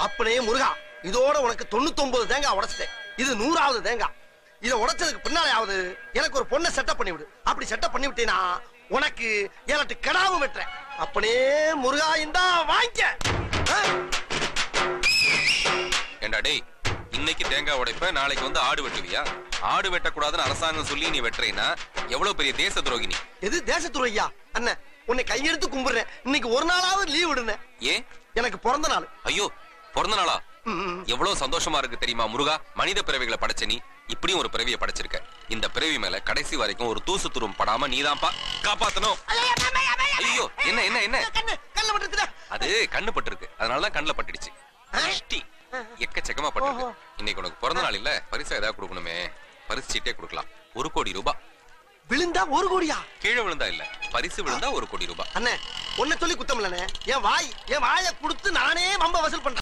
அப்பனே முருகா இதோட உனக்கு தொண்ணூத்தொன்பது தேங்காய் உடைச்சிட்டேன் இது நூறாவது தேங்காய் இதை உடைச்சதுக்கு பின்னாலேயாவது எனக்கு ஒரு பொண்ணை செட்டப் பண்ணி விடு அப்படி செட்டப் பண்ணி விட்டீனா உனக்கு ஏழட்டு கிடாவும் வெட்டுறேன் அப்பனே முருகா இந்தா வாங்கிக்க ஆ? ஏண்டா டேய் இன்னைக்கு தேங்காய் உடைப்ப நாளைக்கு வந்து ஆடு வெட்டுவியா ஆடு வெட்டக்கூடாதுன்னு அரசாங்கம் சொல்லி நீ வெட்டுறீன்னா எவ்வளவு பெரிய தேச துரோகி நீ எது தேசத்துறை ஐயா அண்ணன் உன்னை கையெடுத்து கும்பிடுறேன் இன்னைக்கு ஒரு நாளாவது லீவ் விடுனேன் ஏன் எனக்கு பிறந்த நாள் ஐயோ பிறந்த நாளா ம், ம். எவ்வளவு சந்தோஷமா இருக்கு தெரியுமா முருகா மனித பிறவிகளை படைச்ச நீ இப்படியும் ஒரு பிறவியை படைச்சிருக்க இந்த பிறவி மேல கடைசி வரைக்கும் ஒரு தூசு துரும் படாம நீதான்ப்பா காப்பாத்தணும் ஐயோ என்ன என்ன என்ன கண்ணு கண்ணு பட்டுருக்குதா அது கண்ணு பட்டிருக்கு அதனாலதான் கண்ணுல பட்டுடுச்சு திருஷ்டி எக்கச்சக்கமா பட்டிருக்கு இன்னைக்கு உனக்கு பிறந்த நாள் இல்ல பரிசா ஏதாவது கொடுக்கணுமே பரிசு சீட்டே கொடுக்கலாம் ஒரு கோடி ரூபாய் விழுந்தா ஒரு கோடியா கீழே விழுந்தா இல்ல பரிசு விழுந்தா ஒரு கோடி ரூபாய் அண்ணே உன்னை சொல்லி குத்தம் இல்லண்ணே என் வாய் என் வாயை கொடுத்து நானே வம்ப வசூல் பண்றேன்